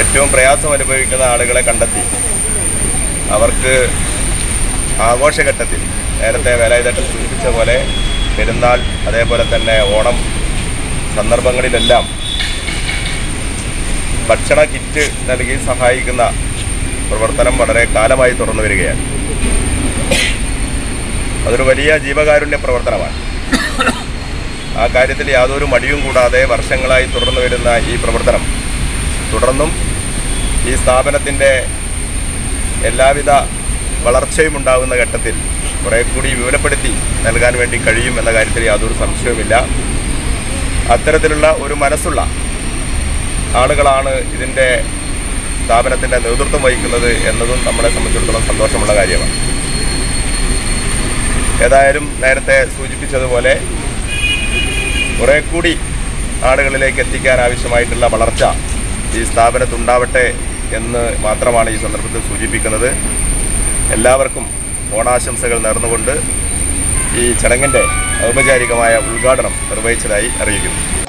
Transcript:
ഏറ്റവും പ്രയാസം അനുഭവിക്കുന്ന ആളുകളെ കണ്ടെത്തി അവർക്ക് ആഘോഷഘട്ടത്തിൽ നേരത്തെ വേലായുധേട്ടൻ സൂചിപ്പിച്ച പോലെ പെരുന്നാൾ അതേപോലെ തന്നെ ഓണം സന്ദർഭങ്ങളിലെല്ലാം ഭക്ഷണ കിറ്റ് നൽകി സഹായിക്കുന്ന പ്രവർത്തനം വളരെ കാലമായി തുറന്നു വരികയാണ് അതൊരു വലിയ ജീവകാരുണ്യ പ്രവർത്തനമാണ് ആ കാര്യത്തിൽ യാതൊരു മടിയും കൂടാതെ വർഷങ്ങളായി തുടർന്നു വരുന്ന ഈ പ്രവർത്തനം തുടർന്നും ഈ സ്ഥാപനത്തിൻ്റെ എല്ലാവിധ വളർച്ചയും ഉണ്ടാകുന്ന ഘട്ടത്തിൽ കുറേ കൂടി വിപുലപ്പെടുത്തി നൽകാൻ വേണ്ടി കഴിയും എന്ന കാര്യത്തിൽ യാതൊരു സംശയവുമില്ല അത്തരത്തിലുള്ള ഒരു മനസ്സുള്ള ആളുകളാണ് ഇതിൻ്റെ സ്ഥാപനത്തിൻ്റെ നേതൃത്വം വഹിക്കുന്നത് എന്നതും നമ്മളെ സംബന്ധിച്ചിടത്തോളം സന്തോഷമുള്ള കാര്യമാണ് ഏതായാലും നേരത്തെ സൂചിപ്പിച്ചതുപോലെ കുറേ കൂടി ആളുകളിലേക്ക് എത്തിക്കാൻ ആവശ്യമായിട്ടുള്ള വളർച്ച ഈ സ്ഥാപനത്തുണ്ടാവട്ടെ എന്ന് മാത്രമാണ് ഈ സന്ദർഭത്തിൽ സൂചിപ്പിക്കുന്നത് എല്ലാവർക്കും ഓണാശംസകൾ നേർന്നുകൊണ്ട് ഈ ചടങ്ങിൻ്റെ ഔപചാരികമായ ഉദ്ഘാടനം നിർവഹിച്ചതായി അറിയിക്കുന്നു